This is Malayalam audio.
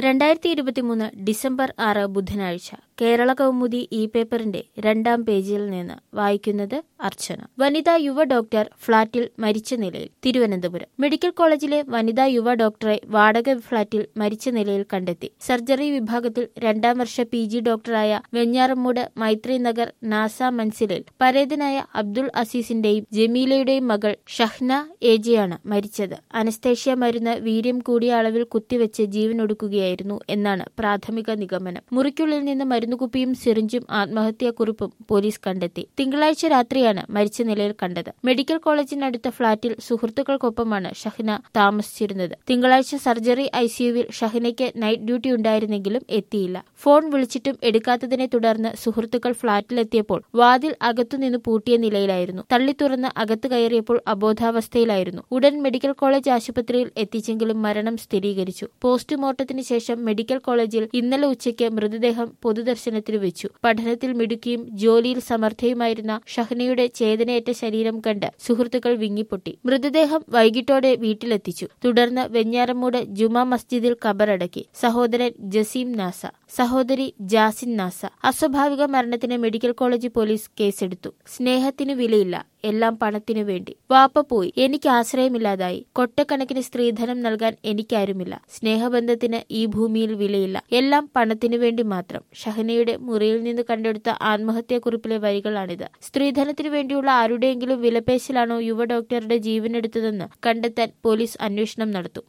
രണ്ടായിരത്തി ഇരുപത്തിമൂന്ന് ഡിസംബർ ആറ് ബുധനാഴ്ച കേരള കൗമുദി ഇ പേപ്പറിന്റെ രണ്ടാം പേജിൽ നിന്ന് വായിക്കുന്നത് അർച്ചന വനിതാ യുവ ഡോക്ടർ ഫ്ളാറ്റിൽ മരിച്ച നിലയിൽ തിരുവനന്തപുരം മെഡിക്കൽ കോളേജിലെ വനിതാ യുവ ഡോക്ടറെ വാടക ഫ്ളാറ്റിൽ മരിച്ച നിലയിൽ കണ്ടെത്തി സർജറി വിഭാഗത്തിൽ രണ്ടാം വർഷ പി ജി ഡോക്ടറായ വെഞ്ഞാറമ്മൂട് മൈത്രി നഗർ നാസ മൻസിലിൽ പരേതനായ അബ്ദുൾ അസീസിന്റെയും ജമീലയുടെയും മകൾ ഷഹ്ന ഏജയാണ് മരിച്ചത് അനസ്തേഷ്യ മരുന്ന് വീര്യം കൂടിയ അളവിൽ കുത്തിവെച്ച് ജീവനൊടുക്കുകയായിരുന്നു എന്നാണ് പ്രാഥമിക നിഗമനം മുറിക്കുള്ളിൽ നിന്ന് മരുന്നുകുപ്പിയും സിറിഞ്ചും ആത്മഹത്യാക്കുറിപ്പും പോലീസ് കണ്ടെത്തി തിങ്കളാഴ്ച രാത്രിയാണ് മരിച്ച നിലയിൽ കണ്ടത് മെഡിക്കൽ കോളേജിനടുത്ത ഫ്ളാറ്റിൽ സുഹൃത്തുക്കൾക്കൊപ്പമാണ് ഷഹ്ന താമസിച്ചിരുന്നത് തിങ്കളാഴ്ച സർജറി ഐസിയുവിൽ ഷഹ്നയ്ക്ക് നൈറ്റ് ഡ്യൂട്ടി ഉണ്ടായിരുന്നെങ്കിലും എത്തിയില്ല ഫോൺ വിളിച്ചിട്ടും എടുക്കാത്തതിനെ തുടർന്ന് സുഹൃത്തുക്കൾ ഫ്ളാറ്റിലെത്തിയപ്പോൾ വാതിൽ അകത്തുനിന്ന് പൂട്ടിയ നിലയിലായിരുന്നു തള്ളി തുറന്ന് അകത്ത് കയറിയപ്പോൾ അബോധാവസ്ഥയിലായിരുന്നു ഉടൻ മെഡിക്കൽ കോളേജ് ആശുപത്രിയിൽ എത്തിച്ചെങ്കിലും മരണം സ്ഥിരീകരിച്ചു പോസ്റ്റ്മോർട്ടത്തിന് ശേഷം മെഡിക്കൽ കോളേജിൽ ഇന്നലെ ഉച്ചയ്ക്ക് മൃതദേഹം പൊതുദർശനത്തിന് വെച്ചു പഠനത്തിൽ മിടുക്കിയും ജോലിയിൽ സമർത്ഥയുമായിരുന്ന ഷഹ്നയുടെ ചേതനയേറ്റ ശരീരം കണ്ട് സുഹൃത്തുക്കൾ വിങ്ങിപ്പൊട്ടി മൃതദേഹം വൈകിട്ടോടെ വീട്ടിലെത്തിച്ചു തുടർന്ന് വെഞ്ഞാറമ്മൂട് ജുമാ മസ്ജിദിൽ കബറടക്കി സഹോദരൻ ജസീം നാസ സഹോദരി ജാസിൻ നാസ അസ്വാഭാവിക മരണത്തിന് മെഡിക്കൽ കോളേജ് പോലീസ് കേസെടുത്തു സ്നേഹത്തിന് വിലയില്ല എല്ലാം പണത്തിനു വേണ്ടി വാപ്പ പോയി എനിക്ക് ആശ്രയമില്ലാതായി കൊട്ടക്കണക്കിന് സ്ത്രീധനം നൽകാൻ എനിക്കാരുമില്ല സ്നേഹബന്ധത്തിന് ഈ ഭൂമിയിൽ വിലയില്ല എല്ലാം പണത്തിനു വേണ്ടി മാത്രം ഷഹനയുടെ മുറിയിൽ നിന്ന് കണ്ടെടുത്ത ആത്മഹത്യാക്കുറിപ്പിലെ വരികളാണിത് സ്ത്രീധനത്തിനു വേണ്ടിയുള്ള ആരുടെയെങ്കിലും വിലപേശലാണോ യുവ ഡോക്ടറുടെ ജീവനെടുത്തതെന്ന് കണ്ടെത്താൻ പോലീസ് അന്വേഷണം നടത്തും